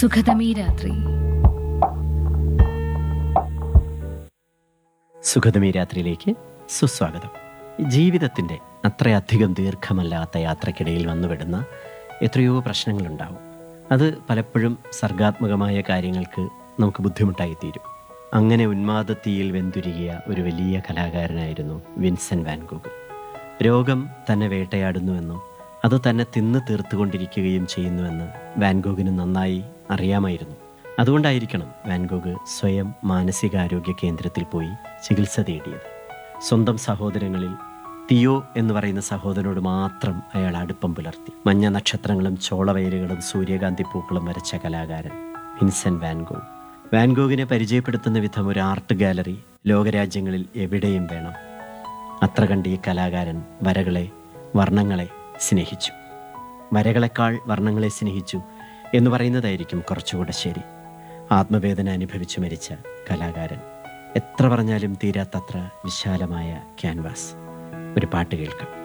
സുഖതമീ രാത്രി സുഖതമി രാത്രിയിലേക്ക് സുസ്വാഗതം ജീവിതത്തിൻ്റെ അത്രയധികം ദീർഘമല്ലാത്ത യാത്രക്കിടയിൽ വന്നുവിടുന്ന എത്രയോ പ്രശ്നങ്ങളുണ്ടാവും അത് പലപ്പോഴും സർഗാത്മകമായ കാര്യങ്ങൾക്ക് നമുക്ക് ബുദ്ധിമുട്ടായി തീരും അങ്ങനെ ഉന്മാദത്തീയിൽ വെന്തുരുകിയ ഒരു വലിയ കലാകാരനായിരുന്നു വിൻസെൻ്റ് വാൻഗോഗ് രോഗം തന്നെ വേട്ടയാടുന്നുവെന്നും അത് തന്നെ തിന്ന് തീർത്തുകൊണ്ടിരിക്കുകയും ചെയ്യുന്നുവെന്ന് വാൻഗോഗിന് നന്നായി അറിയാമായിരുന്നു അതുകൊണ്ടായിരിക്കണം വാൻഗോഗ് സ്വയം മാനസികാരോഗ്യ കേന്ദ്രത്തിൽ പോയി ചികിത്സ തേടിയത് സ്വന്തം സഹോദരങ്ങളിൽ തിയോ എന്ന് പറയുന്ന സഹോദരനോട് മാത്രം അയാൾ അടുപ്പം പുലർത്തി മഞ്ഞ നക്ഷത്രങ്ങളും ചോളവയലുകളും സൂര്യകാന്തി പൂക്കളും വരച്ച കലാകാരൻ വിൻസെന്റ് വാൻഗോഗ് വാൻഗോഗിനെ പരിചയപ്പെടുത്തുന്ന വിധം ഒരു ആർട്ട് ഗാലറി ലോകരാജ്യങ്ങളിൽ എവിടെയും വേണം അത്ര കണ്ട് ഈ കലാകാരൻ വരകളെ വർണ്ണങ്ങളെ സ്നേഹിച്ചു വരകളെക്കാൾ വർണ്ണങ്ങളെ സ്നേഹിച്ചു എന്ന് പറയുന്നതായിരിക്കും കുറച്ചുകൂടെ ശരി ആത്മവേദന അനുഭവിച്ചു മരിച്ച കലാകാരൻ എത്ര പറഞ്ഞാലും തീരാത്തത്ര വിശാലമായ ക്യാൻവാസ് ഒരു പാട്ട് കേൾക്കാം